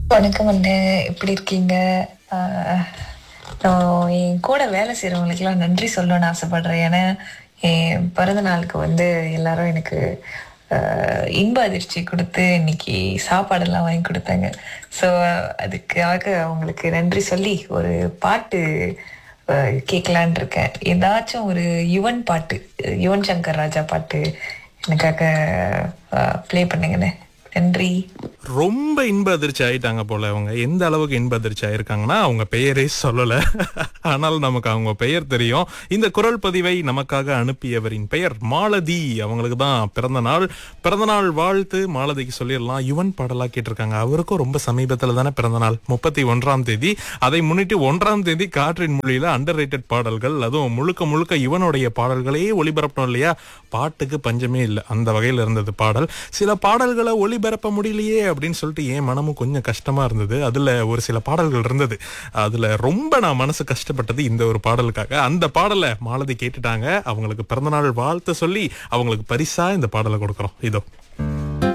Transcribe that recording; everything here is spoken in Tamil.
வணக்கம் அண்ணே எப்படி இருக்கீங்க ஆஹ், நான் என் கூட வேலை செய்யறவங்களுக்குலாம் நன்றி சொல்லணும்னு ஆசைப்படுறேன் ஏன்னா என் பிறந்த நாளுக்கு வந்து எல்லாரும் எனக்கு ஆஹ், இன்ப அதிர்ச்சி கொடுத்து இன்னைக்கு சாப்பாடெல்லாம் வாங்கி கொடுத்தாங்க ஸோ அதுக்காக அவங்களுக்கு நன்றி சொல்லி ஒரு பாட்டு ஆஹ், கேட்கலான்னு இருக்கேன் ஏதாச்சும் ஒரு யுவன் பாட்டு யுவன் சங்கர் ராஜா பாட்டு எனக்காக ப்ளே பண்ணுங்கண்ணே நன்றி ரொம்ப இன்ப அதிர்ச்சி ஆயிட்டாங்க போல அவங்க எந்த அளவுக்கு இன்ப அதிர்ச்சி ஆயிருக்காங்கன்னா அவங்க பெயரே சொல்லல ஆனால் நமக்கு அவங்க பெயர் தெரியும் இந்த குரல் பதிவை நமக்காக அனுப்பியவரின் பெயர் மாலதி அவங்களுக்கு தான் பிறந்த நாள் பிறந்த நாள் வாழ்த்து மாலதிக்கு சொல்லிடலாம் யுவன் பாடலா கேட்டிருக்காங்க அவருக்கும் ரொம்ப சமீபத்துல தானே பிறந்த நாள் முப்பத்தி ஒன்றாம் தேதி அதை முன்னிட்டு ஒன்றாம் தேதி காற்றின் மொழியில அண்டர் ரேட்டட் பாடல்கள் அதுவும் முழுக்க முழுக்க இவனுடைய பாடல்களே ஒளிபரப்பணும் இல்லையா பாட்டுக்கு பஞ்சமே இல்லை அந்த வகையில் இருந்தது பாடல் சில பாடல்களை ஒளிபரப்ப முடியலையே அப்படின்னு சொல்லிட்டு என் மனமும் கொஞ்சம் கஷ்டமா இருந்தது அதுல ஒரு சில பாடல்கள் இருந்தது அதுல ரொம்ப நான் மனசு கஷ்டப்பட்டது இந்த ஒரு பாடலுக்காக அந்த பாடலை மாலதி கேட்டுட்டாங்க அவங்களுக்கு பிறந்தநாள் வாழ்த்து சொல்லி அவங்களுக்கு பரிசா இந்த பாடலை கொடுக்குறோம் இதோ